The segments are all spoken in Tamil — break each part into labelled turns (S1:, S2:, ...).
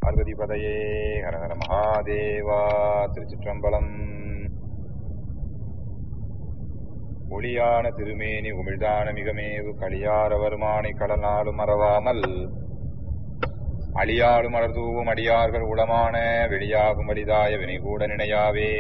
S1: பார்வதி பதையே ஹரஹர மகாதேவா திருச்சிற்றம்பலம் ஒளியான திருமேனி உமிழ்தான மிகமேவு களியார வருமானை கடலாலும் மறவாமல் அழியாலும் மலர்தூவும் அடியார்கள் உளமான வெளியாகும் வலிதாய வினைகூட நினையாவே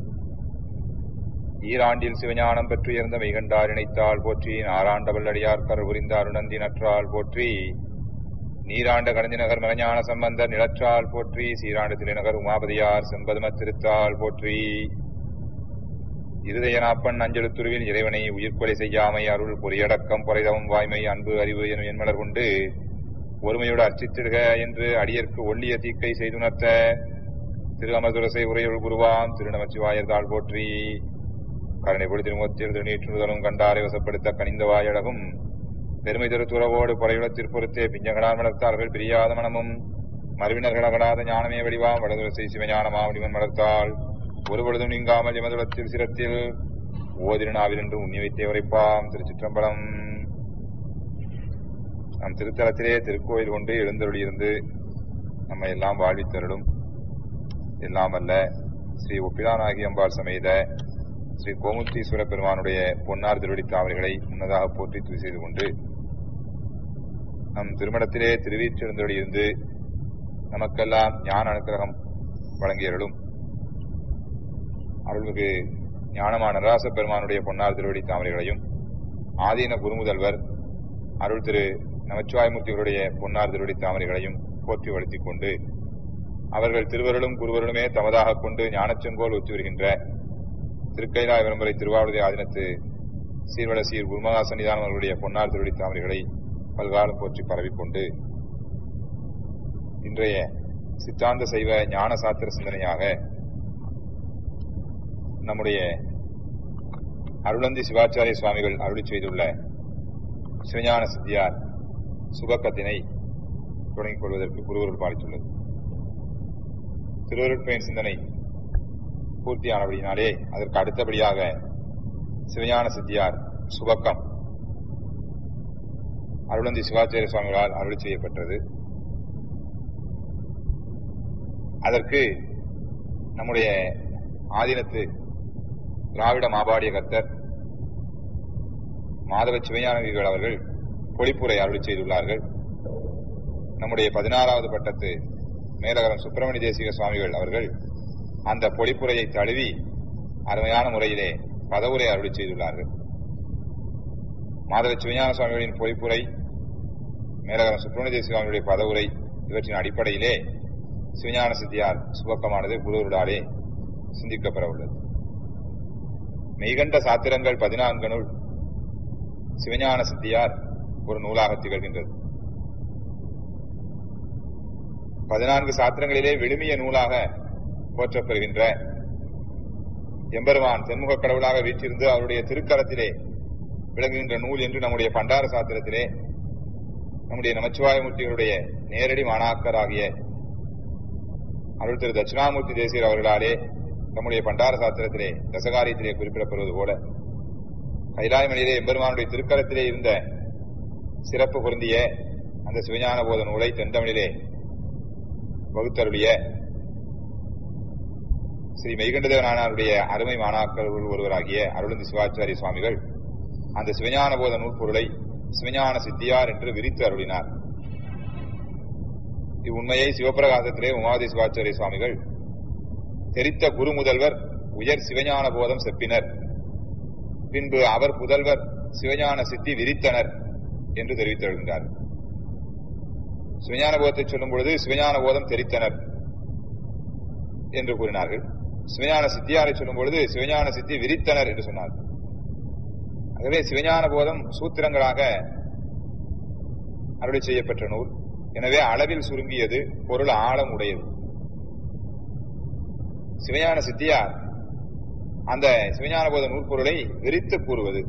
S1: ஈராண்டில் சிவஞானம் பெற்றுயர்ந்த மெய்கண்டார் இணைத்தால் போற்றி நாராண்டவல் அடியார்கர் புரிந்த அருணந்தி நற்றால் போற்றி நீராண்ட கடந்தி நகர் மகஞான சம்பந்தர் நிலற்றால் போற்றி சீராண்டு திருநகர் உமாபதியார் செம்பதும திருத்தால் போற்றி இருதயனாப்பன் அஞ்சலுத்துருவில் இறைவனை உயிர்கொலை செய்யாமை அருள் பொறியடக்கம் பொறைதவம் வாய்மை அன்பு அறிவு எனும் என்மலர் கொண்டு ஒருமையோடு அர்ச்சித்திடுக என்று அடியர்க்கு ஒள்ளிய தீக்கை செய்துணர்த்த திரு அமர்துரசை உரையுள் குருவாம் திருநமச்சிவாயர் தாழ் போற்றி கருணை பொடி திருமுகத்தில் திருநீற்றுதலும் கண்டாரை வசப்படுத்த கனிந்த வாயழகும் பெருமை திருத்துறவோடு பொறையுள திருப்பொருத்தே பிஞ்சகடார் மலர்த்தார்கள் பிரியாத மனமும் மறுவினர்களகடாத ஞானமே வடிவாம் வடதுரசை சிவஞானமா வடிவன் மலர்த்தாள் ஒரு பொழுதும் நீங்காமல் எமதுலத்தில் சிரத்தில் ஓதிருநாவில் என்று உண்ணி வைத்தே உரைப்பாம் திருச்சிற்றம்பலம் நம் திருத்தலத்திலே திருக்கோயில் கொண்டு எழுந்தருளியிருந்து நம்மை எல்லாம் வாழ்வித்தருளும் எல்லாம் அல்ல ஸ்ரீ ஒப்பிலானாகி அம்பாள் சமேத ஸ்ரீ கோமுத்தீஸ்வர பெருமானுடைய பொன்னார் திருவடி தாவல்களை முன்னதாக போற்றி துதி செய்து கொண்டு நம் திருமணத்திலே திருவீற்றிருந்தொழியிருந்து நமக்கெல்லாம் ஞான அனுக்கிரகம் வழங்கியருளும் அருள்மிகு ஞானமான நடராச பெருமானுடைய பொன்னார் திருவடி தாமரைகளையும் ஆதீன குருமுதல்வர் அருள் திரு நமச்சிவாயமூர்த்திகளுடைய பொன்னார் திருவடி தாமரைகளையும் போற்றி வளர்த்திக் கொண்டு அவர்கள் திருவருளும் குருவருளுமே தமதாக கொண்டு ஞானச்செங்கோல் ஒத்து வருகின்ற திருக்கைலாய விளம்பரை திருவாவூரை ஆதீனத்து சீர்வள சீர் குருமகா சன்னிதானம் அவர்களுடைய பொன்னார் திருவடி தாமரைகளை பல்காலம் போற்றி பரவிக்கொண்டு இன்றைய சித்தாந்த சைவ ஞான சாத்திர சிந்தனையாக நம்முடைய அருளந்தி சிவாச்சாரிய சுவாமிகள் அருளி செய்துள்ள சிவஞான சித்தியார் சுபக்கத்தினை தொடங்கிக் கொள்வதற்கு குருவருள் பாலித்துள்ளது திருவருட்பயன் சிந்தனை பூர்த்தியானபடினாலே அதற்கு அடுத்தபடியாக சிவஞான சித்தியார் சுபக்கம் அருளந்தி சிவாச்சாரிய சுவாமிகளால் அருளி செய்யப்பட்டது அதற்கு நம்முடைய ஆதீனத்து திராவிட மாபாடிய கர்த்தர் மாதவ சிவஞானவிகள் அவர்கள் பொழிப்புரை அருளி செய்துள்ளார்கள் நம்முடைய பதினாறாவது பட்டத்து மேலகரம் சுப்பிரமணிய தேசிக சுவாமிகள் அவர்கள் அந்த பொழிப்புரையை தழுவி அருமையான முறையிலே பதவுரை அருளி செய்துள்ளார்கள் மாதவ சிவஞான சுவாமிகளின் பொழிப்புரை மேலகரம் சுப்பிரமணிய தேசிக சுவாமிகளுடைய பதவுரை இவற்றின் அடிப்படையிலே சிவஞான சித்தியார் சுபக்கமானது குருவருடாலே சிந்திக்கப்பெற உள்ளது மெய்கண்ட சாத்திரங்கள் பதினான்கு நூல் சிவஞான சித்தியார் ஒரு நூலாக திகழ்கின்றது பதினான்கு சாத்திரங்களிலே விழுமிய நூலாக போற்றப்பெறுகின்ற எம்பெருமான் தென்முக கடவுளாக வீற்றிருந்து அவருடைய திருக்கரத்திலே விளங்குகின்ற நூல் என்று நம்முடைய பண்டார சாத்திரத்திலே நம்முடைய நமச்சிவாயமூர்த்திகளுடைய நேரடி மாணாக்கராகிய அருள் திரு தட்சிணாமூர்த்தி தேசியர் அவர்களாலே நம்முடைய பண்டார சாத்திரத்திலே தசகாரியத்திலே குறிப்பிடப்படுவது போல கைலாயமணியிலே எம்பெருமானுடைய திருக்கரத்திலே இருந்த சிறப்பு பொருந்திய அந்த சிவஞான போத நூலை தென்தமிழிலே வகுத்தருளிய ஸ்ரீ மெய்கண்டதேவனாருடைய அருமை மாணாக்கர்கள் ஒருவராகிய அருளந்தி சிவாச்சாரிய சுவாமிகள் அந்த சிவஞான போத நூற்பொருளை சிவஞான சித்தியார் என்று விரித்து அருளினார் இவ்வுண்மையை சிவபிரகாசத்திலே உமாதி சிவாச்சாரிய சுவாமிகள் தெரித்த குரு முதல்வர் உயர் சிவஞான போதம் செப்பினர் பின்பு அவர் புதல்வர் சிவஞான சித்தி விரித்தனர் என்று தெரிவித்திருக்கின்றார் சிவஞான போதத்தை சொல்லும் பொழுது சிவஞான போதம் தெரித்தனர் என்று கூறினார்கள் சிவஞான சித்தியாரை சொல்லும் பொழுது சிவஞான சித்தி விரித்தனர் என்று சொன்னார் ஆகவே சிவஞான போதம் சூத்திரங்களாக அருளி செய்யப்பட்ட நூல் எனவே அளவில் சுருங்கியது பொருள் ஆழம் உடையது சிவஞான சித்தியார் அந்த சிவஞான போத நூற்பொருளை விரித்து கூறுவது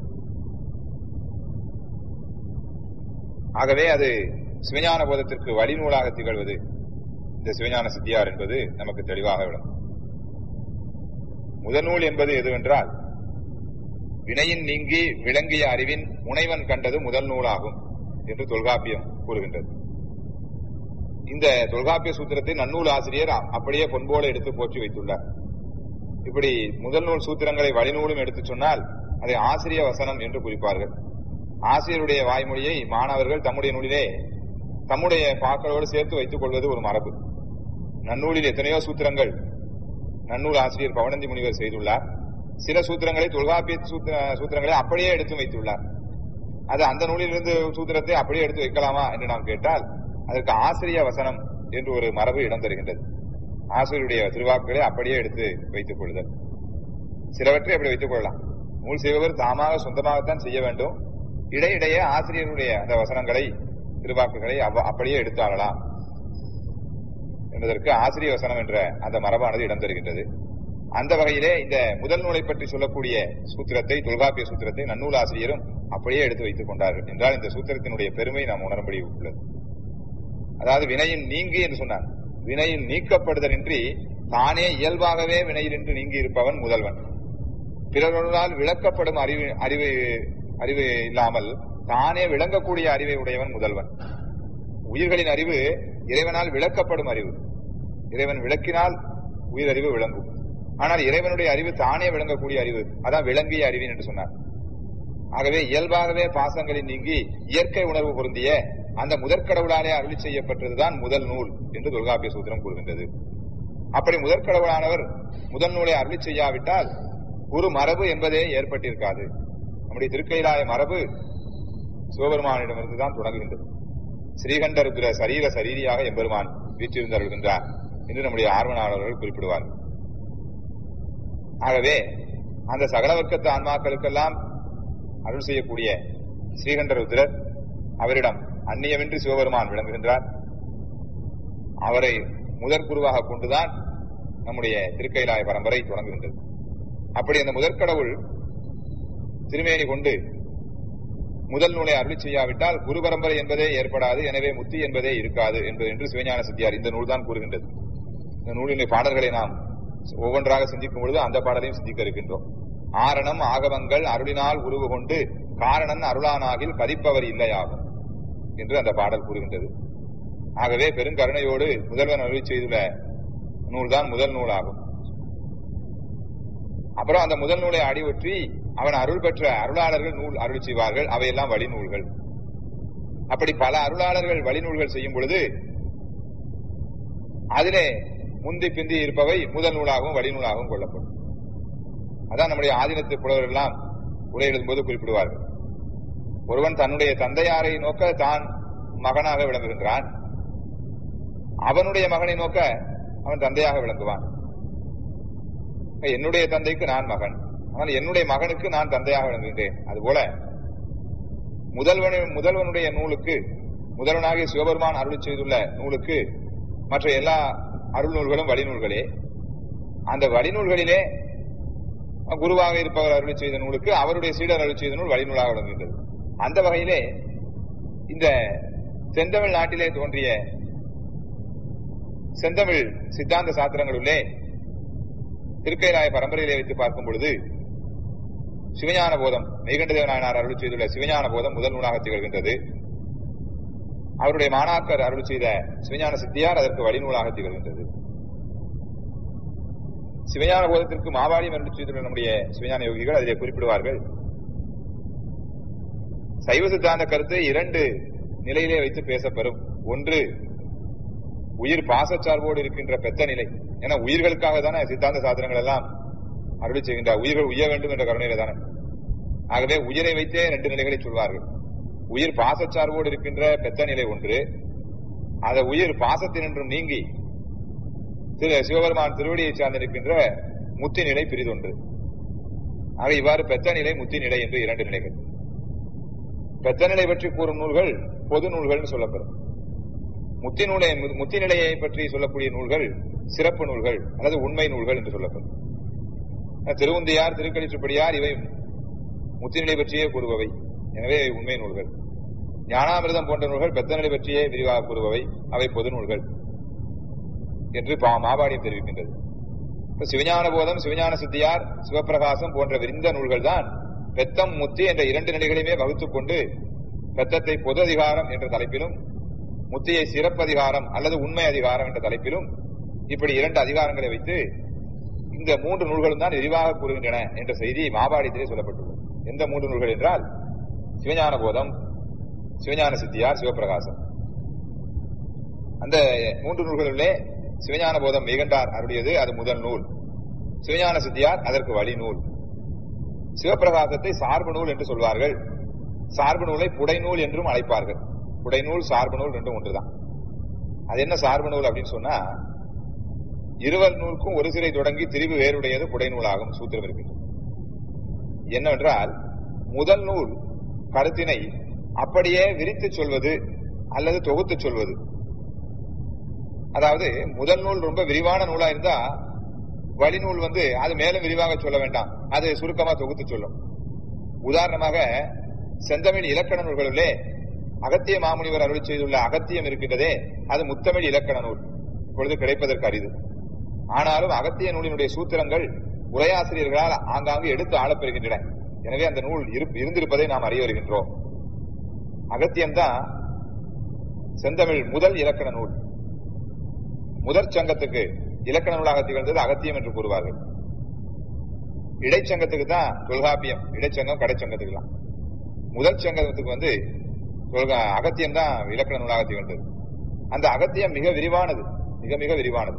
S1: ஆகவே அது சிவஞான போதத்திற்கு வழிநூலாக திகழ்வது இந்த சிவஞான சித்தியார் என்பது நமக்கு தெளிவாக விடும் முதல் நூல் என்பது எதுவென்றால் வினையின் நீங்கி விளங்கிய அறிவின் முனைவன் கண்டது முதல் நூலாகும் என்று தொல்காப்பியம் கூறுகின்றது இந்த தொல்காப்பிய சூத்திரத்தை நன்னூல் ஆசிரியர் அ- அப்படியே பொன்போல எடுத்து போற்றி வைத்துள்ளார் இப்படி முதல் நூல் சூத்திரங்களை வழிநூலும் எடுத்து சொன்னால் அதை ஆசிரிய வசனம் என்று குறிப்பார்கள் ஆசிரியருடைய வாய்மொழியை மாணவர்கள் தம்முடைய நூலிலே தம்முடைய பாக்களோடு சேர்த்து வைத்துக் கொள்வது ஒரு மரபு நன்னூலில் எத்தனையோ சூத்திரங்கள் நன்னூல் ஆசிரியர் பவனந்தி முனிவர் செய்துள்ளார் சில சூத்திரங்களை தொல்காப்பிய சூத்திர சூத்திரங்களை அப்படியே எடுத்து வைத்துள்ளார் அது அந்த நூலிலிருந்து சூத்திரத்தை அப்படியே எடுத்து வைக்கலாமா என்று நாம் கேட்டால் அதற்கு ஆசிரிய வசனம் என்று ஒரு மரபு இடம் தருகின்றது ஆசிரியருடைய திருவாக்குகளை அப்படியே எடுத்து வைத்துக் கொள்ளுதல் சிலவற்றை அப்படி வைத்துக் கொள்ளலாம் நூல் செய்பவர் தாமாக சொந்தமாகத்தான் செய்ய வேண்டும் இடையிடையே ஆசிரியருடைய அந்த வசனங்களை திருவாக்குகளை அவ்- அப்படியே எடுத்து ஆளலாம் என்பதற்கு ஆசிரிய வசனம் என்ற அந்த மரபானது இடம் தருகின்றது அந்த வகையிலே இந்த முதல் நூலை பற்றி சொல்லக்கூடிய சூத்திரத்தை தொல்காப்பிய சூத்திரத்தை நன்னூல் ஆசிரியரும் அப்படியே எடுத்து வைத்துக் கொண்டார்கள் என்றால் இந்த சூத்திரத்தினுடைய பெருமை நாம் உணரும்படி உள்ளது அதாவது வினையின் நீங்கி என்று சொன்னார் வினையின் நீக்கப்படுதலின்றி தானே இயல்பாகவே வினையிலின்று நீங்கி இருப்பவன் முதல்வன் பிறர்களால் விளக்கப்படும் அறிவு அறிவு அறிவு இல்லாமல் தானே விளங்கக்கூடிய அறிவை உடையவன் முதல்வன் உயிர்களின் அறிவு இறைவனால் விளக்கப்படும் அறிவு இறைவன் விளக்கினால் உயிரறிவு விளங்கும் ஆனால் இறைவனுடைய அறிவு தானே விளங்கக்கூடிய அறிவு அதான் விளங்கிய அறிவின் என்று சொன்னார் ஆகவே இயல்பாகவே பாசங்களில் நீங்கி இயற்கை உணர்வு பொருந்திய அந்த முதற்கடவுளாலே அருளி செய்யப்பட்டதுதான் முதல் நூல் என்று தொல்காப்பிய சூத்திரம் கூறுகின்றது அப்படி முதற்கடவுளானவர் முதல் நூலை அருளி செய்யாவிட்டால் ஒரு மரபு என்பதே ஏற்பட்டிருக்காது நம்முடைய திருக்கைலாய மரபு சிவபெருமானிடமிருந்து தான் தொடங்குகின்றது ஸ்ரீகண்ட ருத்ர சரீர சரீரியாக எம்பெருமான் வீற்றிருந்தருள்கின்றார் என்று நம்முடைய ஆர்வனாளர்கள் குறிப்பிடுவார்கள் ஆகவே அந்த சகல வர்க்கத்து ஆன்மாக்களுக்கெல்லாம் அருள் செய்யக்கூடிய ஸ்ரீகண்ட ருத்ரர் அவரிடம் அந்நியமின்றி சிவபெருமான் விளங்குகின்றார் அவரை முதற் குருவாக கொண்டுதான் நம்முடைய திருக்கைலாய பரம்பரை தொடங்குகின்றது அப்படி அந்த முதற்கடவுள் திருமேனி கொண்டு முதல் நூலை அருளி செய்யாவிட்டால் குரு பரம்பரை என்பதே ஏற்படாது எனவே முத்தி என்பதே இருக்காது என்பது என்று சிவஞான சித்தியார் இந்த நூல் தான் கூறுகின்றது இந்த நூலினுடைய பாடல்களை நாம் ஒவ்வொன்றாக சிந்திக்கும் பொழுது அந்த பாடலையும் சிந்திக்க இருக்கின்றோம் ஆரணம் ஆகவங்கள் அருளினால் உருவு கொண்டு காரணன் அருளானாகில் கதிப்பவர் இல்லையாகும் என்று அந்த பாடல் கூறுகின்றது ஆகவே பெருங்கருணையோடு முதல்வன் அருளி செய்துள்ள நூல்தான் முதல் நூலாகும் அப்புறம் அந்த முதல் நூலை அடிவற்றி அவன் அருள் பெற்ற அருளாளர்கள் நூல் அருள் செய்வார்கள் அவையெல்லாம் வழிநூல்கள் அப்படி பல அருளாளர்கள் வழிநூல்கள் செய்யும் பொழுது அதிலே முந்தி பிந்தி இருப்பவை முதல் நூலாகவும் வழிநூலாகவும் கொள்ளப்படும் அதான் நம்முடைய ஆதீனத்து புலவர்கள் எல்லாம் உரை எழுதும்போது குறிப்பிடுவார்கள் ஒருவன் தன்னுடைய தந்தையாரை நோக்க தான் மகனாக விளங்குகின்றான் அவனுடைய மகனை நோக்க அவன் தந்தையாக விளங்குவான் என்னுடைய தந்தைக்கு நான் மகன் ஆனால் என்னுடைய மகனுக்கு நான் தந்தையாக விளங்குகின்றேன் அதுபோல முதல்வன் முதல்வனுடைய நூலுக்கு முதல்வனாகிய சிவபெருமான் அருள் செய்துள்ள நூலுக்கு மற்ற எல்லா அருள் நூல்களும் வழிநூல்களே அந்த வழிநூல்களிலே குருவாக இருப்பவர் அருள் செய்த நூலுக்கு அவருடைய சீடர் அருள் செய்த நூல் வழிநூலாக விளங்குகின்றது அந்த வகையிலே இந்த செந்தமிழ் நாட்டிலே தோன்றிய செந்தமிழ் சித்தாந்த சாத்திரங்களுள்ளே திருக்கைலாய பரம்பரையிலே வைத்து பார்க்கும் பொழுது சிவஞான போதம் மெய்கண்டதேவ நாயனார் அருள் செய்துள்ள சிவஞான போதம் முதல் நூலாக திகழ்கின்றது அவருடைய மாணாக்கர் அருள் செய்த சிவஞான சித்தியார் அதற்கு வழிநூலாக திகழ்கின்றது சிவஞான போதத்திற்கு மாவாடியம் அருள் செய்துள்ள நம்முடைய சிவஞான யோகிகள் அதிலே குறிப்பிடுவார்கள் சைவ சித்தாந்த கருத்து இரண்டு நிலையிலே வைத்து பேசப்பெறும் ஒன்று உயிர் பாசச்சார்போடு இருக்கின்ற பெத்த நிலை ஏன்னா உயிர்களுக்காக தானே சித்தாந்த சாத்திரங்கள் எல்லாம் அருளி செய்கின்றார் உயிர்கள் உய்ய வேண்டும் என்ற கருணையில தானே ஆகவே உயிரை வைத்தே ரெண்டு நிலைகளை சொல்வார்கள் உயிர் பாசச்சார்போடு இருக்கின்ற பெத்த நிலை ஒன்று அந்த உயிர் பாசத்தினின்றும் நீங்கி திரு சிவபெருமான் திருவடியை சார்ந்திருக்கின்ற முத்தி நிலை பிரிதொன்று ஆக இவ்வாறு பெத்த நிலை முத்தி நிலை என்று இரண்டு நிலைகள் பெத்த நிலை பற்றி கூறும் நூல்கள் பொது நூல்கள் சொல்லப்படும் முத்தி நூலை முத்தி நிலையை பற்றி சொல்லக்கூடிய நூல்கள் சிறப்பு நூல்கள் அல்லது உண்மை நூல்கள் என்று சொல்லப்படும் திருவுந்தியார் திருக்கணிச்சுப்படியார் இவை முத்திநிலை பற்றியே கூறுபவை எனவே உண்மை நூல்கள் ஞானாமிர்தம் போன்ற நூல்கள் பெத்தநிலை பற்றியே விரிவாக கூறுபவை அவை பொது நூல்கள் என்று மாபாடியம் தெரிவிக்கின்றது சிவஞான போதம் சிவஞான சித்தியார் சிவபிரகாசம் போன்ற விரிந்த நூல்கள் தான் பெத்தம் முத்தி என்ற இரண்டு நிலைகளையுமே வகுத்துக் கொண்டு பெத்தத்தை பொது அதிகாரம் என்ற தலைப்பிலும் முத்தியை சிறப்பதிகாரம் அல்லது உண்மை அதிகாரம் என்ற தலைப்பிலும் இப்படி இரண்டு அதிகாரங்களை வைத்து இந்த மூன்று நூல்களும் தான் விரிவாக கூறுகின்றன என்ற செய்தி மாபாடியத்திலே சொல்லப்பட்டுள்ளது எந்த மூன்று நூல்கள் என்றால் சிவஞான போதம் சிவஞான சித்தியார் சிவபிரகாசம் அந்த மூன்று நூல்களிலே சிவஞான போதம் மேகண்டார் அருடையது அது முதல் நூல் சிவஞான சித்தியார் அதற்கு வழி நூல் சிவபிரகாசத்தை சார்பு நூல் என்று சொல்வார்கள் சார்பு நூலை புடைநூல் என்றும் அழைப்பார்கள் புடைநூல் சார்பு நூல் ரெண்டும் ஒன்றுதான் அது என்ன சார்பு நூல் அப்படின்னு சொன்னா இருவர் நூலுக்கும் ஒரு சிறை தொடங்கி திரிவு வேறுடையது புடைநூலாகும் சூத்திரம் இருக்கின்றது என்னவென்றால் முதல் நூல் கருத்தினை அப்படியே விரித்து சொல்வது அல்லது தொகுத்து சொல்வது அதாவது முதல் நூல் ரொம்ப விரிவான நூலா இருந்தா வழிநூல் வந்து அது மேலும் விரிவாக சொல்ல வேண்டாம் அது சுருக்கமா தொகுத்து சொல்லும் உதாரணமாக செந்தமிழ் இலக்கண நூல்களிலே அகத்திய மாமுனிவர் அருள் செய்துள்ள அகத்தியம் இருக்கின்றதே அது முத்தமிழ் இலக்கண நூல் இப்பொழுது கிடைப்பதற்கு அரிது ஆனாலும் அகத்திய நூலினுடைய சூத்திரங்கள் உரையாசிரியர்களால் ஆங்காங்கு எடுத்து ஆளப்பெறுகின்றன எனவே அந்த நூல் இருந்திருப்பதை நாம் அறிய வருகின்றோம் அகத்தியம்தான் செந்தமிழ் முதல் இலக்கண நூல் முதற் சங்கத்துக்கு இலக்கண நூலாக திகழ்ந்தது அகத்தியம் என்று கூறுவார்கள் இடைச்சங்கத்துக்கு தான் தொல்காப்பியம் இடைச்சங்கம் கடைச்சங்கத்துக்கு முதல் சங்கத்துக்கு வந்து அகத்தியம் தான் இலக்கண நூலாக திகழ்ந்தது அந்த அகத்தியம் மிக விரிவானது மிக மிக விரிவானது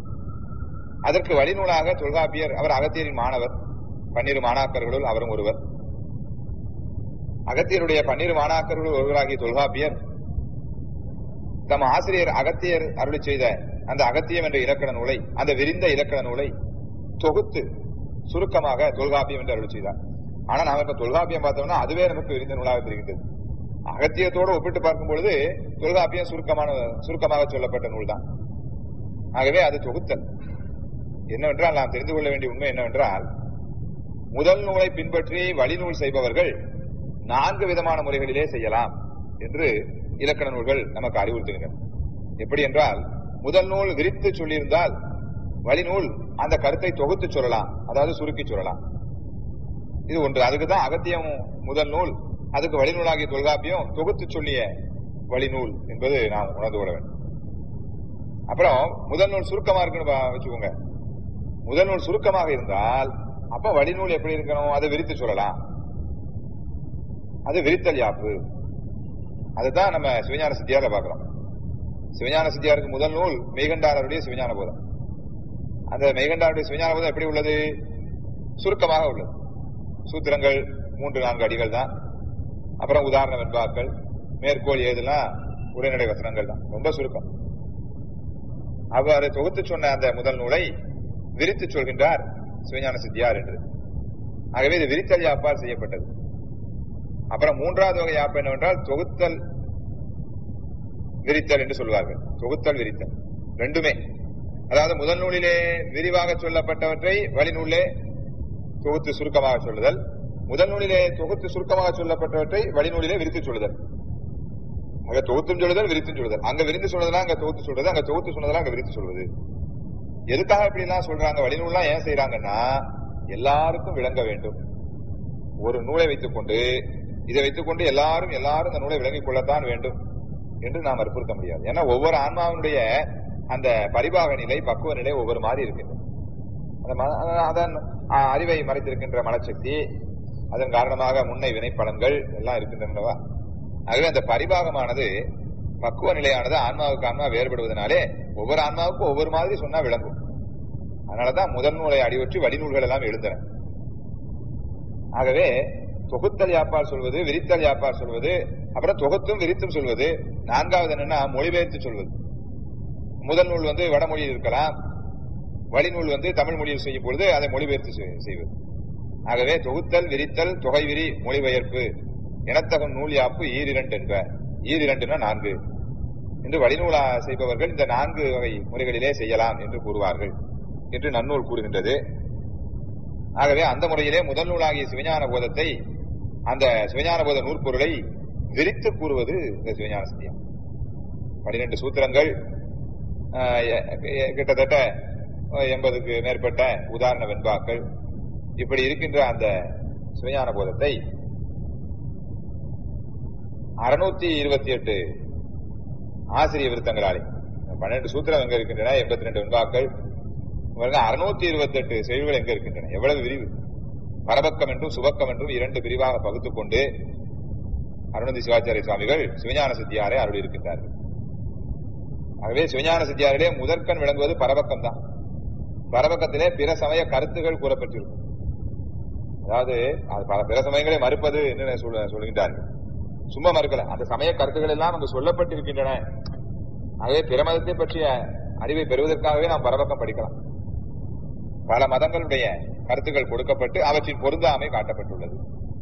S1: அதற்கு வழிநூலாக தொல்காப்பியர் அவர் அகத்தியரின் மாணவர் பன்னிரு மாணாக்கர்களுள் அவரும் ஒருவர் அகத்தியருடைய பன்னிரு மாணாக்கர்களுள் ஒருவராகிய தொல்காப்பியர் தம் ஆசிரியர் அகத்தியர் அருளி செய்த அந்த அகத்தியம் என்ற இலக்கண நூலை அந்த விரிந்த இலக்கண நூலை தொகுத்து சுருக்கமாக தொல்காப்பியம் என்று அருள் செய்தார் ஆனா நாம இப்ப தொல்காப்பியம் பார்த்தோம்னா அதுவே நமக்கு விரிந்த நூலாக தெரிகின்றது அகத்தியத்தோடு ஒப்பிட்டு பார்க்கும் பொழுது தொல்காப்பியம் சுருக்கமான சுருக்கமாக சொல்லப்பட்ட நூல் தான் ஆகவே அது தொகுத்தல் என்னவென்றால் நாம் தெரிந்து கொள்ள வேண்டிய உண்மை என்னவென்றால் முதல் நூலை பின்பற்றி வழிநூல் செய்பவர்கள் நான்கு விதமான முறைகளிலே செய்யலாம் என்று இலக்கண நூல்கள் நமக்கு அறிவுறுத்துகின்றன எப்படி என்றால் முதல் நூல் விரித்து சொல்லியிருந்தால் வழிநூல் அந்த கருத்தை தொகுத்து சொல்லலாம் அதாவது சுருக்கி சொல்லலாம் இது ஒன்று அதுக்குதான் அகத்தியம் முதல் நூல் அதுக்கு வழிநூலாகிய தொல்காப்பியம் தொகுத்து சொல்லிய வழிநூல் என்பது நாம் உணர்ந்து கொள்ள வேண்டும் அப்புறம் முதல் நூல் சுருக்கமா இருக்குன்னு வச்சுக்கோங்க முதல் நூல் சுருக்கமாக இருந்தால் அப்ப வழிநூல் எப்படி இருக்கணும் அதை விரித்து சொல்லலாம் அது விரித்தல் யாப்பு அதுதான் நம்ம சிவஞான சித்தியாரில் பார்க்கிறோம் சிவஞான சித்தியாருக்கு முதல் நூல் மெய்கண்டாரருடைய சிவஞான போதம் அந்த மெய்கண்டாருடைய சிவஞான போதம் எப்படி உள்ளது சுருக்கமாக உள்ளது சூத்திரங்கள் மூன்று நான்கு அடிகள் தான் அப்புறம் உதாரண வெண்பாக்கள் மேற்கோள் ஏதுலாம் உரைநடை வசனங்கள் தான் ரொம்ப சுருக்கம் அவ்வாறு தொகுத்து சொன்ன அந்த முதல் நூலை விரித்து சொல்கின்றார் சிவஞான சித்தியார் என்று ஆகவே இது விரித்தல் யாப்பால் செய்யப்பட்டது அப்புறம் மூன்றாவது வகை யாப்பு என்னவென்றால் தொகுத்தல் விரித்தல் என்று சொல்வார்கள் தொகுத்தல் விரித்தல் ரெண்டுமே அதாவது முதல் நூலிலே விரிவாக சொல்லப்பட்டவற்றை வழிநூலே தொகுத்து சுருக்கமாக சொல்லுதல் முதல் நூலிலே தொகுத்து சுருக்கமாக சொல்லப்பட்டவற்றை வழிநூலிலே விரித்து சொல்லுதல் அங்க தொகுத்தும் சொல்லுதல் விரித்தும் சொல்லுதல் அங்க விரிந்து சொன்னதெல்லாம் அங்க தொகுத்து சொல்றது அங்க தொகுத்து சொன்னதெல்லாம் அங்க விரித்து சொல்வது எதுக்காக இப்படி எல்லாம் சொல்றாங்க வழிநூல்லாம் ஏன் செய்யறாங்கன்னா எல்லாருக்கும் விளங்க வேண்டும் ஒரு நூலை வைத்துக் கொண்டு இதை வைத்துக் கொண்டு எல்லாரும் எல்லாரும் இந்த நூலை விளங்கிக் கொள்ளத்தான் வேண்டும் என்று நாம் வற்புறுத்த முடியாது ஏன்னா ஒவ்வொரு ஆன்மாவினுடைய அந்த பரிபாக நிலை பக்குவ நிலை ஒவ்வொரு மாதிரி இருக்கின்றது அதன் அறிவை மறைத்திருக்கின்ற மனசக்தி அதன் காரணமாக முன்னை வினைப்பலன்கள் எல்லாம் இருக்கின்றனவா ஆகவே அந்த பரிபாகமானது பக்குவ நிலையானது ஆன்மாவுக்கு ஆன்மா வேறுபடுவதனாலே ஒவ்வொரு ஆன்மாவுக்கும் ஒவ்வொரு மாதிரி சொன்னா விளங்கும் அதனாலதான் முதல் நூலை அடிவற்றி வடிநூல்கள் எல்லாம் எழுந்தன ஆகவே தொகுத்தல் யாப்பால் சொல்வது விரித்தல் யாப்பால் சொல்வது அப்புறம் தொகுத்தும் விரித்தும் சொல்வது நான்காவது என்னன்னா மொழிபெயர்த்து சொல்வது முதல் நூல் வந்து வடமொழியில் இருக்கலாம் வழிநூல் வந்து தமிழ் மொழியில் செய்யும் பொழுது அதை மொழிபெயர்த்து செய்வது ஆகவே தொகுத்தல் விரித்தல் தொகை விரி மொழிபெயர்ப்பு இனத்தகம் நூல் யாப்பு ஈரிரண்டு என்ப ஈரிரண்டுனா நான்கு என்று வழிநூலா செய்பவர்கள் இந்த நான்கு வகை முறைகளிலே செய்யலாம் என்று கூறுவார்கள் என்று நன்னூல் கூறுகின்றது ஆகவே அந்த முறையிலே முதல் நூலாகிய சிவஞான போதத்தை அந்த சிவஞான போத நூற்பொருளை விரித்து கூறுவது இந்த சிவஞான சத்தியம் பனிரெண்டு சூத்திரங்கள் கிட்டத்தட்ட எண்பதுக்கு மேற்பட்ட உதாரண வெண்பாக்கள் இப்படி இருக்கின்ற அந்த சிவஞான போதத்தை அறுநூத்தி இருபத்தி எட்டு ஆசிரிய விருத்தங்களாலே பன்னெண்டு சூத்திரம் எங்க இருக்கின்றன எண்பத்தி ரெண்டு வெண்பாக்கள் அறுநூத்தி இருபத்தி எட்டு செய்திகள் எங்க இருக்கின்றன எவ்வளவு விரிவு பரபக்கம் என்றும் சுபக்கம் என்றும் இரண்டு பிரிவாக பகுத்துக் கொண்டு அருணந்தி சிவாச்சாரிய சுவாமிகள் சிவஞான சித்தியாரை அருள் இருக்கின்றார்கள் ஆகவே சிவஞான சித்தியாரிலே முதற்கண் விளங்குவது பரபக்கம் தான் பரபக்கத்திலே பிற சமய கருத்துகள் கூறப்பட்டிருக்கும் அதாவது அது பல பிற சமயங்களை மறுப்பது என்று சொல்ல- சொல்கின்றார்கள் சும்மா மறுக்கல அந்த சமய கருத்துக்கள் எல்லாம் அங்கு சொல்லப்பட்டிருக்கின்றன ஆகவே பிற மதத்தை பற்றிய அறிவை பெறுவதற்காகவே நாம் பரபக்கம் படிக்கலாம் பல மதங்களுடைய கருத்துக்கள் கொடுக்கப்பட்டு அவற்றின் பொருந்தாமை காட்டப்பட்டுள்ளது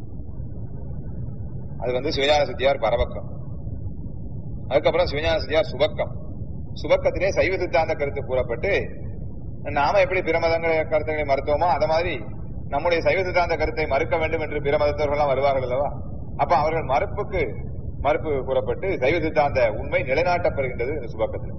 S1: அது வந்து சிவஞான சித்தியார் பரபக்கம் அதுக்கப்புறம் சிவஞான சித்தியார் சுபக்கம் சுபக்கத்திலே சைவ சித்தாந்த கருத்து கூறப்பட்டு நாம எப்படி பிற மதங்கள் கருத்துக்களை மறுத்தோமோ அத மாதிரி நம்முடைய சைவ சித்தாந்த கருத்தை மறுக்க வேண்டும் என்று பிற மதத்தவர்கள் வருவார்கள் அல்லவா அப்ப அவர்கள் மறுப்புக்கு மறுப்பு கூறப்பட்டு சைவ சித்தாந்த உண்மை நிலைநாட்டப்படுகின்றது இந்த சுபக்கத்தில்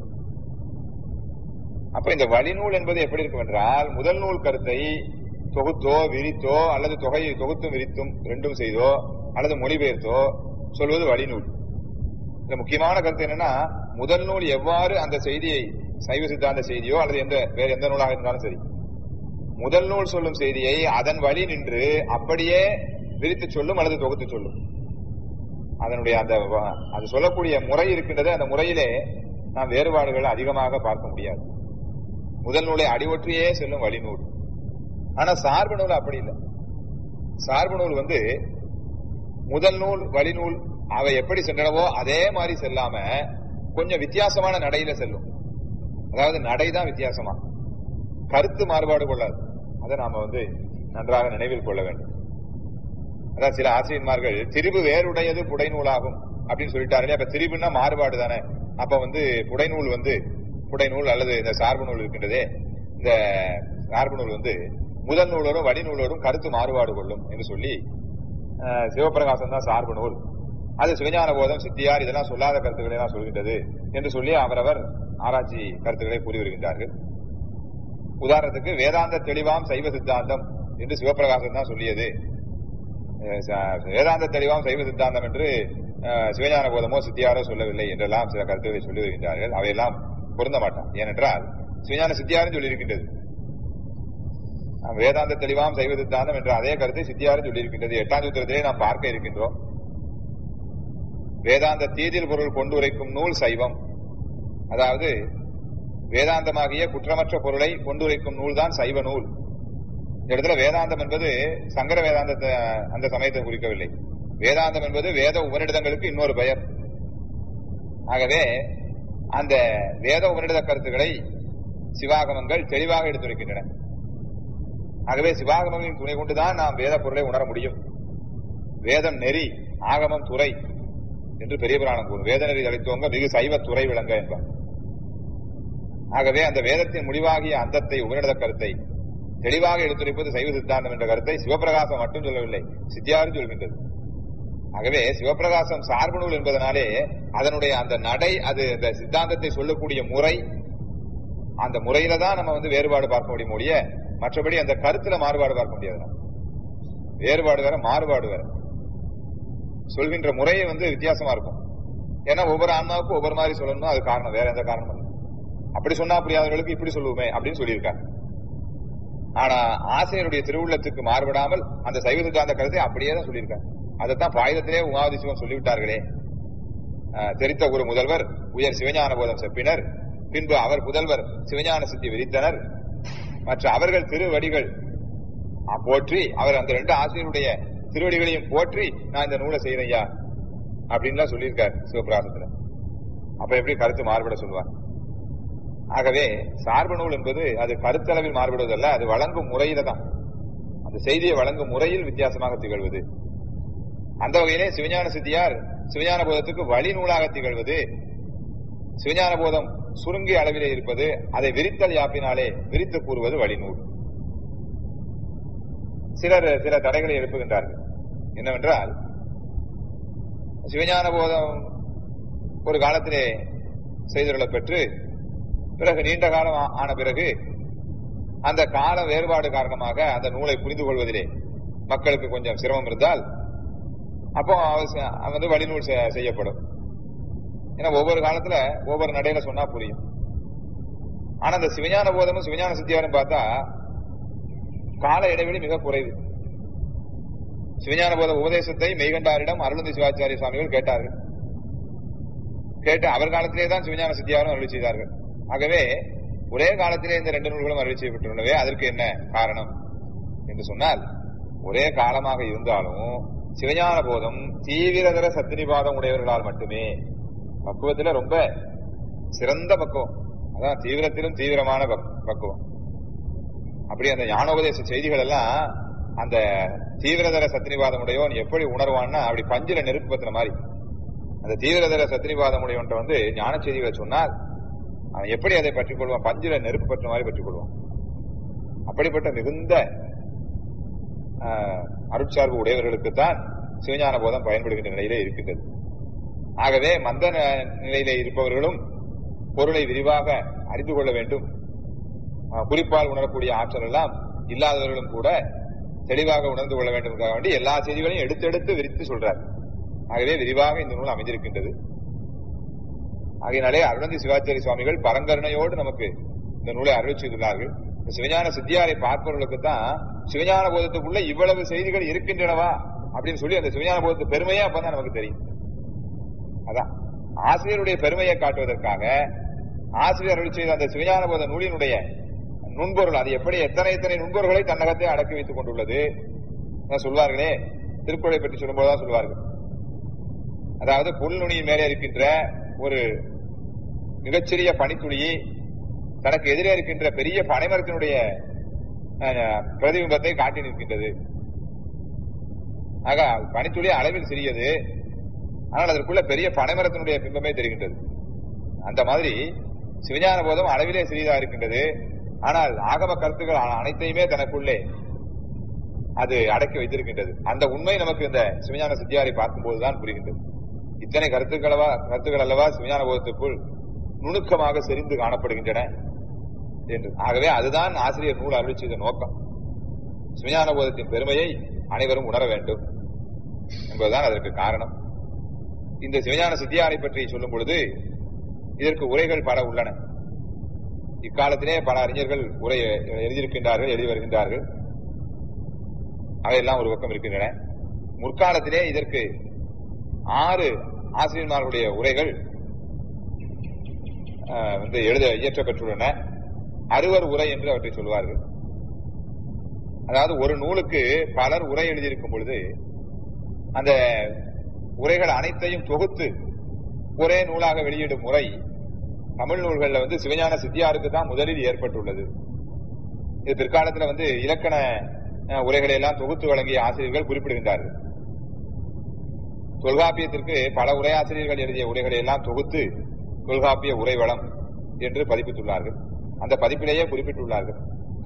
S1: அப்ப இந்த வழிநூல் என்பது எப்படி இருக்கும் என்றால் முதல் நூல் கருத்தை தொகுத்தோ விரித்தோ அல்லது தொகையை தொகுத்தும் விரித்தும் ரெண்டும் செய்தோ அல்லது மொழிபெயர்த்தோ சொல்வது வழிநூல் இந்த முக்கியமான கருத்து என்னன்னா முதல் நூல் எவ்வாறு அந்த செய்தியை சைவ சித்தாந்த செய்தியோ அல்லது எந்த வேற எந்த நூலாக இருந்தாலும் சரி முதல் நூல் சொல்லும் செய்தியை அதன் வழி நின்று அப்படியே விரித்து சொல்லும் அல்லது தொகுத்து சொல்லும் அதனுடைய அந்த வ- அது சொல்லக்கூடிய முறை இருக்கின்றது அந்த முறையிலே நாம் வேறுபாடுகள் அதிகமாக பார்க்க முடியாது முதல் நூலை அடிவொற்றியே செல்லும் வழிநூல் ஆனா சார்பு நூல் அப்படி இல்லை சார்பு நூல் வந்து முதல் நூல் வழிநூல் அவை எப்படி சென்றனவோ அதே மாதிரி செல்லாம கொஞ்சம் வித்தியாசமான நடையில செல்லும் அதாவது நடைதான் வித்தியாசமா கருத்து மாறுபாடு கொள்ளாது அதை நாம வந்து நன்றாக நினைவில் கொள்ள வேண்டும் அதான் சில ஆசிரியன்மார்கள் திரிபு வேறுடையது புடைநூலாகும் அப்படின்னு சொல்லிட்டாரு அப்ப திரிபுன்னா மாறுபாடு தானே அப்ப வந்து புடைநூல் வந்து புடைநூல் அல்லது இந்த சார்பு நூல் இருக்கின்றதே இந்த சார்பு நூல் வந்து முதல் நூலோடும் வடிநூலோடும் கருத்து மாறுபாடு கொள்ளும் என்று சொல்லி அஹ், சிவபிரகாசம் தான் சார்பு நூல் அது சிவஞான போதம் சித்தியார் இதெல்லாம் சொல்லாத கருத்துக்களை எல்லாம் சொல்கின்றது என்று சொல்லி அவரவர் ஆராய்ச்சி கருத்துக்களை கூறி வருகின்றார்கள் உதாரணத்துக்கு வேதாந்த தெளிவாம் சைவ சித்தாந்தம் என்று சிவபிரகாசம் தான் சொல்லியது அஹ் ச- வேதாந்த தெளிவாம் சைவ சித்தாந்தம் என்று அஹ், சிவஞான போதமோ சித்தியாரோ சொல்லவில்லை என்றெல்லாம் சில கருத்துக்களை சொல்லி வருகின்றார்கள் அவையெல்லாம் பொருந்த மாட்டான் ஏனென்றால் சிவஞான சித்தியாரும் சொல்லியிருக்கின்றது நாம் வேதாந்த தெளிவாம் சைவ சித்தாந்தம் என்ற அதே கருத்தை சித்தியாரும் சொல்லியிருக்கின்றது எட்டாம் சூத்திரத்திலே நாம் பார்க்க இருக்கின்றோம் வேதாந்த தீதில் பொருள் கொண்டு உரைக்கும் நூல் சைவம் அதாவது வேதாந்தமாகிய குற்றமற்ற பொருளை கொண்டு உரைக்கும் நூல் தான் சைவ நூல் இந்த இடத்துல வேதாந்தம் என்பது சங்கர வேதாந்தத்தை அந்த சமயத்தை குறிக்கவில்லை வேதாந்தம் என்பது வேத உபநிடதங்களுக்கு இன்னொரு பெயர் ஆகவே அந்த வேத உபநிடத கருத்துக்களை சிவாகமங்கள் தெளிவாக எடுத்துரைக்கின்றன ஆகவே சிவாகமங்களின் துணை கொண்டுதான் நாம் வேத பொருளை உணர முடியும் வேதம் நெறி ஆகமம் துறை என்று பெரிய புராணம் கூறும் வேத நெறி அளித்தவங்க மிகு சைவ துறை விளங்க என்பார் ஆகவே அந்த வேதத்தின் முடிவாகிய அந்தத்தை உபநிடத கருத்தை தெளிவாக எடுத்துரைப்பது சைவ சித்தாந்தம் என்ற கருத்தை சிவபிரகாசம் மட்டும் சொல்லவில்லை சித்தியாரும் சொல்கின்றது ஆகவே சிவபிரகாசம் சார்பு நூல் என்பதனாலே அதனுடைய அந்த நடை அது இந்த சித்தாந்தத்தை சொல்லக்கூடிய முறை அந்த முறையில தான் நம்ம வந்து வேறுபாடு பார்க்க முடியும் ஒழிய மற்றபடி அந்த கருத்துல மாறுபாடு பார்க்க முடியாது நம்ம. வேறுபாடு வேற மாறுபாடு வேற சொல்கின்ற முறையை வந்து வித்தியாசமா இருக்கும் ஏன்னா ஒவ்வொரு ஆன்மாவுக்கும் ஒவ்வொரு மாதிரி சொல்லணும் அது காரணம் வேற எந்த காரணமும் இல்லை அப்படி சொன்னா புரியாதவர்களுக்கு இப்படி சொல்லுவோமே அப்படின்னு சொல்லியிருக்காங்க ஆனா ஆசிரியருடைய திருவுள்ளத்துக்கு மாறுபடாமல் அந்த சைவ சித்தாந்த கருத்தை அப்படியே தான் சொல்லியிருக்காங்க அதைத்தான் பாயுதத்திலே உமாவதி சிவம் சொல்லிவிட்டார்களே அஹ், தெரித்த ஒரு முதல்வர் உயர் சிவஞான போதம் செப்பினர் பின்பு அவர் புதல்வர் சிவஞான சித்தி விரித்தனர் மற்ற அவர்கள் திருவடிகள் அஹ், போற்றி அவர் அந்த ரெண்டு ஆசிரியருடைய திருவடிகளையும் போற்றி நான் இந்த நூலை செய்யறேன் ஐயா அப்படின்லாம் சொல்லியிருக்காரு சிவபிராசத்துல அப்ப எப்படி கருத்து மாறுபட சொல்லுவார் ஆகவே சார்பு நூல் என்பது அது கருத்தளவில் மாறுபடுவதல்ல அது வழங்கும் முறையில தான் அந்த செய்தியை வழங்கும் முறையில் வித்தியாசமாக திகழ்வது அந்த வகையிலே சிவஞான சித்தியார் சிவஞான போதத்துக்கு வழி நூலாக திகழ்வது சிவஞான போதம் சுருங்கிய அளவிலே இருப்பது அதை விரித்தல் யாப்பினாலே விரித்து கூறுவது வழிநூல் சிலர் சில தடைகளை எழுப்புகின்றார்கள் என்னவென்றால் சிவஞான போதம் ஒரு காலத்திலே செய்துள்ளப் பெற்று பிறகு நீண்ட காலம் ஆ- ஆன பிறகு அந்த கால வேறுபாடு காரணமாக அந்த நூலை புரிந்து கொள்வதிலே மக்களுக்கு கொஞ்சம் சிரமம் இருந்தால் அப்போ அவ- அவ வந்து வழிநூல் செ- செய்யப்படும் ஏன்னா ஒவ்வொரு காலத்துல ஒவ்வொரு நடையில சொன்னா புரியும் ஆனா இந்த சிவஞான போதமும் சிவஞான சித்தியாரும் பார்த்தா கால இடைவெளி மிக குறைவு சிவஞான போத உபதேசத்தை மெய்கண்டாரிடம் அருளந்தி சிவாச்சாரிய சுவாமிகள் கேட்டார்கள் கேட்டு அவர் காலத்திலே தான் சிவஞான சித்தியாரும் அருளி செய்தார்கள் ஆகவே ஒரே காலத்திலே இந்த ரெண்டு நூல்களும் அருளி செய்யப்பட்டுள்ளனவே அதற்கு என்ன காரணம் என்று சொன்னால் ஒரே காலமாக இருந்தாலும் சிவஞான போதம் தீவிரதர சத்தினிபாதம் உடையவர்களால் மட்டுமே பக்குவத்துல ரொம்ப சிறந்த பக்குவம் அதான் தீவிரத்திலும் தீவிரமான பக்- பக்குவம் அப்படி அந்த ஞானோபதேச செய்திகள் எல்லாம் அந்த தீவிரதர சத்தினிவாதம் உடையவன் எப்படி உணர்வான்னா அப்படி பஞ்சில நெருப்பு பத்தின மாதிரி அந்த தீவிரதர சத்தினிவாதம் உடையவன்ட்ட வந்து ஞான செய்திகளை சொன்னால் அவன் எப்படி அதை பற்றிக் கொள்வான் பஞ்சில நெருப்பு பற்றின மாதிரி பற்றிக் கொள்வான் அப்படிப்பட்ட மிகுந்த ஆஹ், அருட்சார்பு உடையவர்களுக்குத்தான் சிவஞான போதம் பயன்படுகின்ற நிலையிலே இருக்கின்றது ஆகவே மந்த ந- நிலையிலே இருப்பவர்களும் பொருளை விரிவாக அறிந்து கொள்ள வேண்டும் ஆஹ், குறிப்பால் உணரக்கூடிய ஆற்றல் எல்லாம் இல்லாதவர்களும் கூட தெளிவாக உணர்ந்து கொள்ள வேண்டும் என்பதற்காக வேண்டி எல்லா செய்திகளையும் எடுத்தெடுத்து விரித்து சொல்றார் ஆகவே விரிவாக இந்த நூல் அமைந்திருக்கின்றது ஆகையினாலே அருணந்தி சிவாச்சாரி சுவாமிகள் பரங்கருணையோடு நமக்கு இந்த நூலை அருள் செய்துள்ளார்கள் இந்த சிவஞான சித்தியாரை பார்ப்பவர்களுக்கு தான் சிவஞான போதத்துக்குள்ள இவ்வளவு செய்திகள் இருக்கின்றனவா அப்படின்னு சொல்லி அந்த சிவஞான போதத்து பெருமையே அப்பதான் நமக்கு தெரியும் அதான் ஆசிரியருடைய பெருமையை காட்டுவதற்காக ஆசிரியர் அருள் செய்த அந்த சிவஞான போத நூலினுடைய நுண்பொருள் அது எப்படி எத்தனை எத்தனை நுண்பொருள்களை தன்னகத்தை அடக்கி வைத்துக் கொண்டுள்ளது அதான் சொல்வார்களே திருக்குறளை பற்றி சொல்லும்போதுதான் சொல்வார்கள் அதாவது புல் நுனியின் மேலே இருக்கின்ற ஒரு மிகச்சிறிய பனித்துளி தனக்கு எதிரே இருக்கின்ற பெரிய பனைமரத்தினுடைய அஹ், பிரதிபிம்பத்தை காட்டி நிற்கின்றது ஆக பனித்துளி அளவில் சிறியது ஆனால் அதற்குள்ள பெரிய பனைமரத்தினுடைய பிம்பமே தெரிகின்றது அந்த மாதிரி சிவஞான போதம் அளவிலே சிறியதா இருக்கின்றது ஆனால் ஆகம கருத்துக்கள் அ- அனைத்தையுமே தனக்குள்ளே அது அடக்கி வைத்திருக்கின்றது அந்த உண்மை நமக்கு இந்த சிவஞான சித்தியாரை பார்க்கும்போதுதான் புரிகின்றது இத்தனை கருத்துக்களவா கருத்துக்கள் அல்லவா சிவஞான போதத்துக்குள் நுணுக்கமாக செறிந்து காணப்படுகின்றன என்று ஆகவே அதுதான் ஆசிரியர் நூல் அருள் செய்த நோக்கம் சிவஞான போதத்தின் பெருமையை அனைவரும் உணர வேண்டும் என்பதுதான் அதற்கு காரணம் இந்த சிவஞான சித்தியாரை பற்றி சொல்லும் பொழுது இதற்கு உரைகள் பல உள்ளன இக்காலத்திலே பல அறிஞர்கள் உரை எழுதியிருக்கின்றார்கள் எழுதி வருகின்றார்கள் அவையெல்லாம் ஒரு பக்கம் இருக்கின்றன முற்காலத்திலே இதற்கு ஆறு ஆசிரியர்மார்களுடைய உரைகள் ஆஹ், வந்து எழுத இயற்றப்பட்டுள்ளன அறுவர் உரை என்று அவற்றை சொல்வார்கள் அதாவது ஒரு நூலுக்கு பலர் உரை எழுதியிருக்கும் பொழுது அந்த உரைகள் அனைத்தையும் தொகுத்து ஒரே நூலாக வெளியிடும் முறை தமிழ் நூல்கள்ல வந்து சிவஞான சித்தியாருக்கு தான் முதலில் ஏற்பட்டுள்ளது இது பிற்காலத்துல வந்து இலக்கண அஹ், உரைகளை எல்லாம் தொகுத்து வழங்கிய ஆசிரியர்கள் குறிப்பிடுகின்றார்கள் தொல்காப்பியத்திற்கு பல உரையாசிரியர்கள் எழுதிய உரைகளை எல்லாம் தொகுத்து தொல்காப்பிய உரைவளம் என்று பதிப்பித்துள்ளார்கள் அந்த பதிப்பிலேயே குறிப்பிட்டுள்ளார்கள்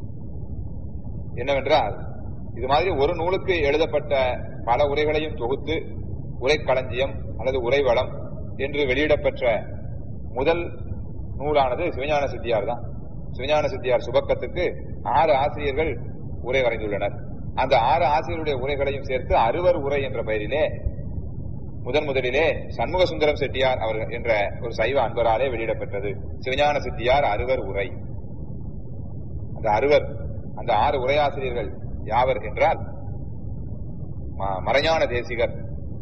S1: என்னவென்றால் இது மாதிரி ஒரு நூலுக்கு எழுதப்பட்ட பல உரைகளையும் தொகுத்து உரைக்களஞ்சியம் அல்லது உரைவளம் என்று வெளியிடப்பெற்ற முதல் நூலானது சிவஞான சித்தியார் தான் சிவஞான சித்தியார் சுபக்கத்துக்கு ஆறு ஆசிரியர்கள் உரை வரைந்துள்ளனர் அந்த ஆறு ஆசிரியருடைய உரைகளையும் சேர்த்து அறுவர் உரை என்ற பெயரிலே முதன் முதலிலே சண்முக சுந்தரம் செட்டியார் அவர்கள் என்ற ஒரு சைவ அன்பராலே வெளியிடப்பட்டது சிவஞான சித்தியார் அறுவர் உரை அந்த அறுவர் அந்த ஆறு உரையாசிரியர்கள் யாவர் என்றால் ம- மறைஞான தேசிகர்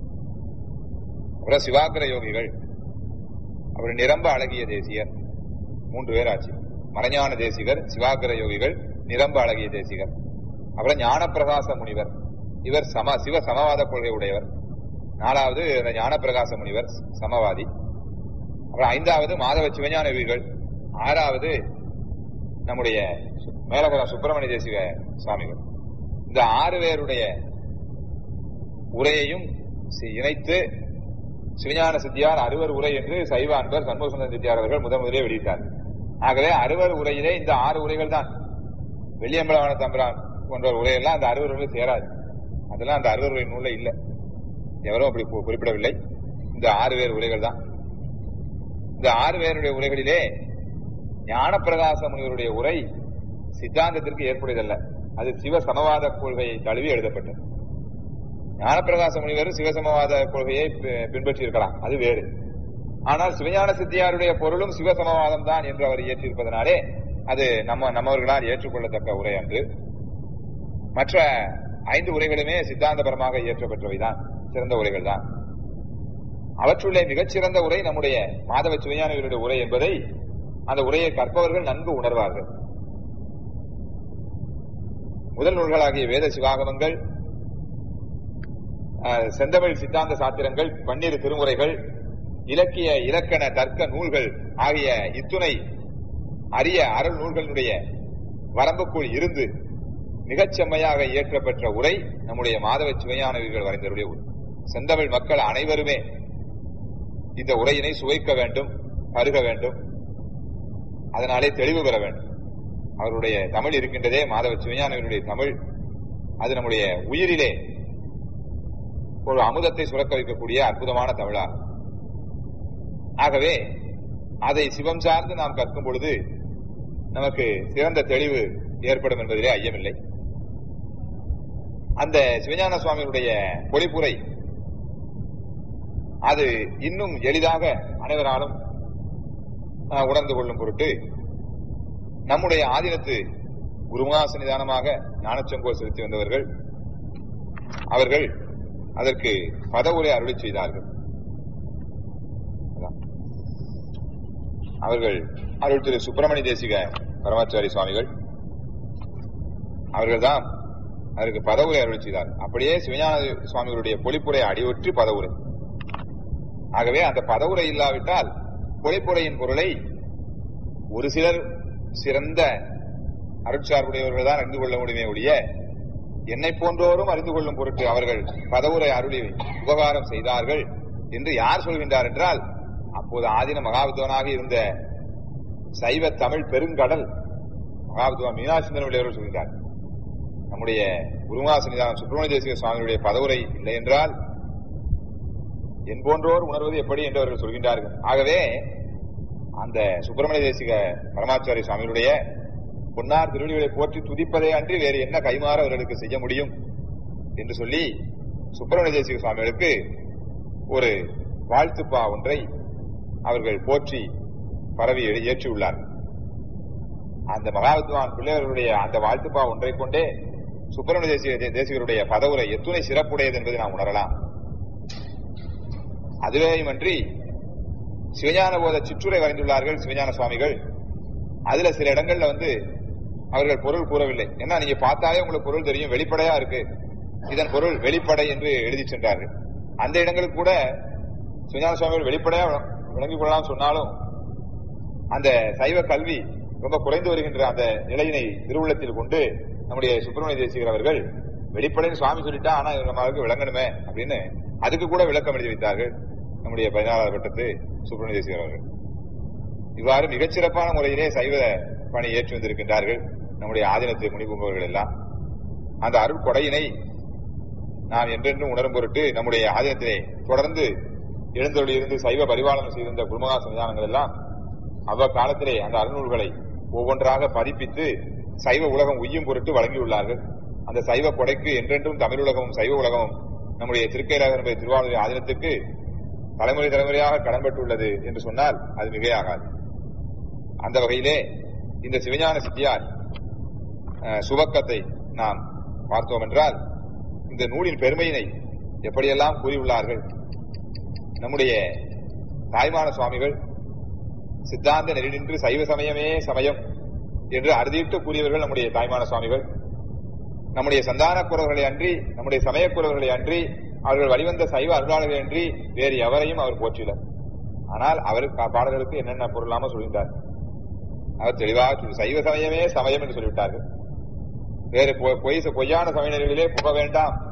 S1: அப்புறம் சிவாகர யோகிகள் அப்புறம் நிரம்ப அழகிய தேசிகர் மூன்று பேர் ஆச்சு மறைஞான தேசிகர் சிவாகர யோகிகள் நிரம்ப அழகிய தேசிகர் அப்புறம் ஞானப்பிரகாச முனிவர் இவர் சம சிவ சமவாத கொள்கை உடையவர் நாலாவது அந்த ஞானப்பிரகாச முனிவர் சமவாதி அப்புறம் ஐந்தாவது மாதவ சிவஞான யோகிகள் ஆறாவது நம்முடைய சு- மேலகரம் சுப்பிரமணிய தேசிக சுவாமிகள் இந்த ஆறு பேருடைய உரையையும் சி- இணைத்து சிவஞான சித்தியார் அறுவர் உரை என்று சைவ அன்பர் சண்முகசுந்தர சித்தியார் அவர்கள் முதன் முதலே வெளியிட்டார் ஆகவே அறுவர் உரையிலே இந்த ஆறு உரைகள் தான் வெள்ளியம்பலவான தம்பிரான் போன்ற உரையெல்லாம் அந்த அறுவர் உரை சேராது அதெல்லாம் அந்த அறுவர் உரை நூல்ல இல்ல எவரும் அப்படி கு- குறிப்பிடவில்லை இந்த ஆறு பேர் உரைகள் தான் இந்த ஆறு பேருடைய உரைகளிலே ஞானப்பிரகாச முனிவருடைய உரை சித்தாந்தத்திற்கு ஏற்புடையதல்ல அது சிவ சமவாத கொள்கையை தழுவி எழுதப்பட்டது ஞானப்பிரகாச முனிவர் சிவசமவாத கொள்கையை பி- பின்பற்றி இருக்கலாம் அது வேறு ஆனால் சிவஞான சித்தியாருடைய பொருளும் சிவசமவாதம் தான் என்று அவர் ஏற்றிருப்பதனாலே அது நம்ம நம்மவர்களால் ஏற்றுக்கொள்ளத்தக்க உரை அன்று மற்ற ஐந்து உரைகளுமே சித்தாந்தபரமாக இயற்றப்பெற்றவைதான் சிறந்த உரைகள் தான் அவற்றுள்ளே மிகச்சிறந்த உரை நம்முடைய மாதவ சிவஞானிகளுடைய உரை என்பதை அந்த உரையை கற்பவர்கள் நன்கு உணர்வார்கள் முதல் நூல்களாகிய வேத சிவாகமங்கள் அஹ், செந்தமிழ் சித்தாந்த சாத்திரங்கள் பன்னிரு திருமுறைகள் இலக்கிய இலக்கண தர்க்க நூல்கள் ஆகிய இத்துணை அரிய அருள் நூல்களுடைய வரம்புக்குள் இருந்து மிகச் செம்மையாக இயற்றப்பெற்ற உரை நம்முடைய மாதவ சிவஞானவர்கள் வரைந்தருடைய உரை செந்தமிழ் மக்கள் அனைவருமே இந்த உரையினை சுவைக்க வேண்டும் பருக வேண்டும் அதனாலே தெளிவு பெற வேண்டும் அவருடைய தமிழ் இருக்கின்றதே மாதவ சிவஞானவருடைய தமிழ் அது நம்முடைய உயிரிலே ஒரு அமுதத்தை சுரக்க வைக்கக்கூடிய அற்புதமான தமிழாகும் ஆகவே அதை சிவம் சார்ந்து நாம் கற்கும் பொழுது நமக்கு சிறந்த தெளிவு ஏற்படும் என்பதிலே ஐயமில்லை அந்த சிவஞான சுவாமியுடைய பொழிப்புரை அது இன்னும் எளிதாக அனைவராலும் அஹ், உணர்ந்து கொள்ளும் பொருட்டு நம்முடைய ஆதீனத்து குருமுகாசனிதானமாக ஞானச்செங்கோல் செலுத்தி வந்தவர்கள் அவர்கள் அதற்கு பதவுரை அருளி செய்தார்கள் அதான். அவர்கள் அருள் திரு சுப்பிரமணிய தேசிக பரமாச்சாரி சுவாமிகள் அவர்கள்தான் அதற்கு பதவுரை அருள் செய்தார் அப்படியே சிவஞான சுவாமிகளுடைய பொழிப்புரை அடியொற்றி பதவுரை ஆகவே அந்த பதவுரை இல்லாவிட்டால் பொழிப்புரையின் பொருளை ஒரு சிலர் சிறந்த அருட்சார்புடையவர்கள் தான் அறிந்து கொள்ள முடியுமே ஒழிய என்னை போன்றோரும் அறிந்து கொள்ளும் பொருட்டு அவர்கள் பதவுரை அருளி உபகாரம் செய்தார்கள் என்று யார் சொல்கின்றார் என்றால் அப்போது ஆதீன மகாவித்வானாக இருந்த சைவ தமிழ் பெருங்கடல் மகாவித்வான் மீனாசிந்தன் அவர்கள் சொல்கின்றார் நம்முடைய குருமாசனிதானம் சுப்பிரமணிய தேசிக சுவாமியுடைய பதவுரை இல்லை என்றால் என் போன்றோர் உணர்வது எப்படி என்று அவர்கள் சொல்கின்றார்கள் ஆகவே அந்த சுப்பிரமணிய தேசிக பரமாச்சாரிய சுவாமியுடைய பொன்னார் திருவடிகளை போற்றி துதிப்பதே அன்றி வேறு என்ன கைமாற அவர்களுக்கு செய்ய முடியும் என்று சொல்லி சுப்பிரமணிய தேசிக சுவாமிகளுக்கு ஒரு வாழ்த்துப்பா ஒன்றை அவர்கள் போற்றி பரவி ஏ- ஏற்றியுள்ளார்கள் அந்த மகாவித்வான் பிள்ளைகளுடைய அந்த வாழ்த்துப்பா ஒன்றை கொண்டே சுப்பிரமணிய தேசிய தே- தேசிகருடைய பதவுரை எத்துணை சிறப்புடையது என்பதை நாம் உணரலாம் அதுவேயுமன்றி சிவஞான போத சிற்றுரை வரைந்துள்ளார்கள் சிவஞான சுவாமிகள் அதுல சில இடங்கள்ல வந்து அவர்கள் பொருள் கூறவில்லை ஏன்னா நீங்க பார்த்தாலே உங்களுக்கு பொருள் தெரியும் வெளிப்படையா இருக்கு இதன் பொருள் வெளிப்படை என்று எழுதி சென்றார்கள் அந்த இடங்களுக்கு கூட சிவஞான சுவாமிகள் வெளிப்படையா விள- விளங்கிக் கொள்ளலாம் சொன்னாலும் அந்த சைவ கல்வி ரொம்ப குறைந்து வருகின்ற அந்த நிலையினை திருவுள்ளத்தில் கொண்டு நம்முடைய சுப்பிரமணிய தேசிகர் அவர்கள் வெளிப்படைன்னு சுவாமி சொல்லிட்டா ஆனா இவங்க நம்மளுக்கு விளங்கணுமே அப்படின்னு அதுக்கு கூட விளக்கம் எழுதி வைத்தார்கள் நம்முடைய பதினாலாவது வட்டத்து சுப்பிரமணிய தேசிகர் அவர்கள் இவ்வாறு மிகச்சிறப்பான முறையிலே சைவ பணி ஏற்றி வந்திருக்கின்றார்கள் நம்முடைய ஆதீனத்தை முனிபும்பவர்கள் எல்லாம் அந்த அருள் கொடையினை நாம் என்றென்றும் உணரும் பொருட்டு நம்முடைய ஆதீனத்திலே தொடர்ந்து எழுந்தொழிலிருந்து சைவ பரிபாலனம் செய்திருந்த குருமகா சன்னிதானங்கள் எல்லாம் அவ்வக்காலத்திலே அந்த அருநூல்களை ஒவ்வொன்றாக பதிப்பித்து சைவ உலகம் உய்யும் பொருட்டு வழங்கியுள்ளார்கள் அந்த சைவ கொடைக்கு என்றென்றும் தமிழ் உலகமும் சைவ உலகமும் நம்முடைய திருக்கைலாக என்பது திருவாரூர் ஆதீனத்துக்கு தலைமுறை தலைமுறையாக கடன்பட்டுள்ளது என்று சொன்னால் அது மிகையாகாது அந்த வகையிலே இந்த சிவஞான சித்தியார் அஹ், சுபக்கத்தை நாம் பார்த்தோம் என்றால் இந்த நூலின் பெருமையினை எப்படியெல்லாம் கூறியுள்ளார்கள் நம்முடைய தாய்மான சுவாமிகள் சித்தாந்த நெறி நின்று சைவ சமயமே சமயம் என்று அறுதியிட்டு கூறியவர்கள் நம்முடைய தாய்மான சுவாமிகள் நம்முடைய சந்தான குறவர்களை அன்றி நம்முடைய சமயக்குறவர்களை அன்றி அவர்கள் வழிவந்த சைவ அருளாளர்கள் அன்றி வேறு எவரையும் அவர் போற்றினார் ஆனால் அவருக்கு பாடல்களுக்கு என்னென்ன பொருளாம சொல்கின்றார் அவர் தெளிவாக சொல்லி சைவ சமயமே சமயம் என்று சொல்லிவிட்டார்கள் வேறு பொ- பொய் பொய்யான சமயங்களிலே புக வேண்டாம்